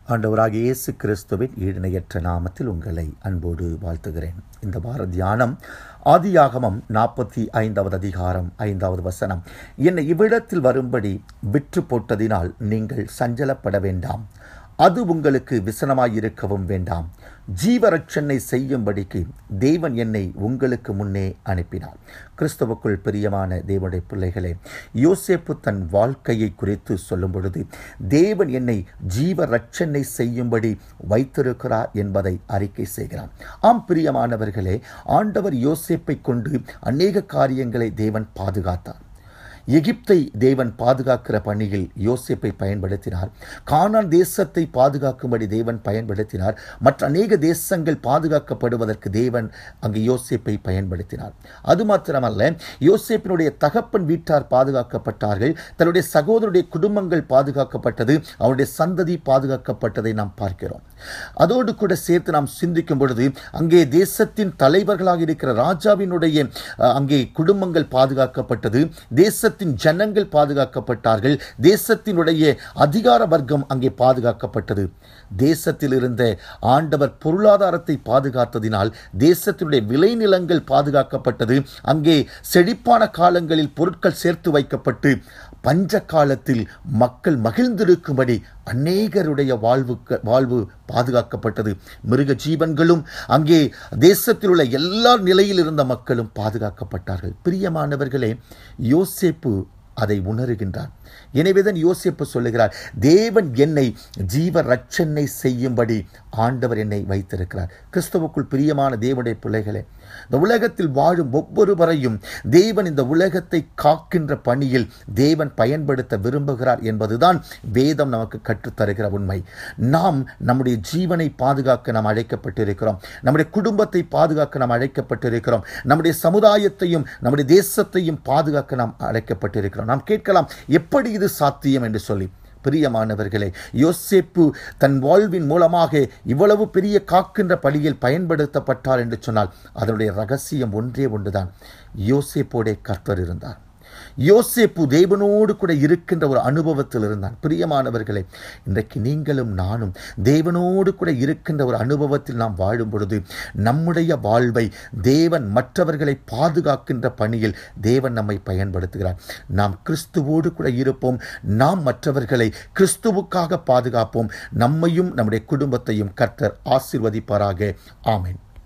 ஆண்டவராகிய இயேசு கிறிஸ்துவின் ஈடிணையற்ற நாமத்தில் உங்களை அன்போடு வாழ்த்துகிறேன் இந்த வார தியானம் ஆதியாகமம் நாற்பத்தி ஐந்தாவது அதிகாரம் ஐந்தாவது வசனம் என்னை இவ்விடத்தில் வரும்படி விற்று போட்டதினால் நீங்கள் சஞ்சலப்பட வேண்டாம் அது உங்களுக்கு விசனமாயிருக்கவும் வேண்டாம் ஜீவரட்சனை செய்யும்படிக்கு தேவன் என்னை உங்களுக்கு முன்னே அனுப்பினார் கிறிஸ்தவுக்குள் பிரியமான தேவனுடைய பிள்ளைகளே யோசேப்பு தன் வாழ்க்கையை குறித்து சொல்லும் பொழுது தேவன் என்னை ஜீவ ரட்சனை செய்யும்படி வைத்திருக்கிறார் என்பதை அறிக்கை செய்கிறார் ஆம் பிரியமானவர்களே ஆண்டவர் யோசேப்பை கொண்டு அநேக காரியங்களை தேவன் பாதுகாத்தார் எகிப்தை தேவன் பாதுகாக்கிற பணியில் யோசேப்பை பயன்படுத்தினார் கானான் தேசத்தை பாதுகாக்கும்படி தேவன் பயன்படுத்தினார் மற்ற அநேக தேசங்கள் பாதுகாக்கப்படுவதற்கு தேவன் அங்கு யோசேப்பை பயன்படுத்தினார் அது மாத்திரமல்ல யோசேப்பினுடைய தகப்பன் வீட்டார் பாதுகாக்கப்பட்டார்கள் தன்னுடைய சகோதரருடைய குடும்பங்கள் பாதுகாக்கப்பட்டது அவருடைய சந்ததி பாதுகாக்கப்பட்டதை நாம் பார்க்கிறோம் அதோடு கூட சேர்த்து நாம் சிந்திக்கும் பொழுது அங்கே தேசத்தின் தலைவர்களாக இருக்கிற ராஜாவினுடைய அஹ், அங்கே குடும்பங்கள் பாதுகாக்கப்பட்டது தேசத்தின் ஜனங்கள் பாதுகாக்கப்பட்டார்கள் தேசத்தினுடைய அதிகார வர்க்கம் அங்கே பாதுகாக்கப்பட்டது தேசத்தில் இருந்த ஆண்டவர் பொருளாதாரத்தை பாதுகாத்ததினால் தேசத்தினுடைய விளைநிலங்கள் பாதுகாக்கப்பட்டது அங்கே செழிப்பான காலங்களில் பொருட்கள் சேர்த்து வைக்கப்பட்டு பஞ்ச காலத்தில் மக்கள் மகிழ்ந்திருக்கும்படி அநேகருடைய வாழ்வுக்கு வாழ்வு பாதுகாக்கப்பட்டது மிருக ஜீவன்களும் அங்கே தேசத்தில் உள்ள எல்லா நிலையில் இருந்த மக்களும் பாதுகாக்கப்பட்டார்கள் பிரியமானவர்களே யோசேப்பு அதை உணர்கின்றார் எனவேதான் யோசேப்பு சொல்லுகிறார் தேவன் என்னை ஜீவ ரட்சனை செய்யும்படி ஆண்டவர் என்னை வைத்திருக்கிறார் கிறிஸ்தவுக்குள் பிரியமான தேவனுடைய பிள்ளைகளே இந்த உலகத்தில் வாழும் ஒவ்வொருவரையும் தேவன் இந்த உலகத்தை காக்கின்ற பணியில் தேவன் பயன்படுத்த விரும்புகிறார் என்பதுதான் வேதம் நமக்கு கற்றுத்தருகிற உண்மை நாம் நம்முடைய ஜீவனை பாதுகாக்க நாம் அழைக்கப்பட்டிருக்கிறோம் நம்முடைய குடும்பத்தை பாதுகாக்க நாம் அழைக்கப்பட்டிருக்கிறோம் நம்முடைய சமுதாயத்தையும் நம்முடைய தேசத்தையும் பாதுகாக்க நாம் அழைக்கப்பட்டிருக்கிறோம் நாம் கேட்கலாம் எப்படி இது சாத்தியம் என்று சொல்லி பிரியமானவர்களே யோசேப்பு தன் வாழ்வின் மூலமாக இவ்வளவு பெரிய காக்கின்ற பணியில் பயன்படுத்தப்பட்டார் என்று சொன்னால் அதனுடைய ரகசியம் ஒன்றே ஒன்றுதான் யோசேப்போடே கர்த்தர் இருந்தார் யோசேப்பு தேவனோடு கூட இருக்கின்ற ஒரு அனுபவத்தில் இருந்தான் பிரியமானவர்களே இன்றைக்கு நீங்களும் நானும் தேவனோடு கூட இருக்கின்ற ஒரு அனுபவத்தில் நாம் வாழும் பொழுது நம்முடைய வாழ்வை தேவன் மற்றவர்களை பாதுகாக்கின்ற பணியில் தேவன் நம்மை பயன்படுத்துகிறார் நாம் கிறிஸ்துவோடு கூட இருப்போம் நாம் மற்றவர்களை கிறிஸ்துவுக்காக பாதுகாப்போம் நம்மையும் நம்முடைய குடும்பத்தையும் கர்த்தர் ஆசீர்வதிப்பாராக ஆமென்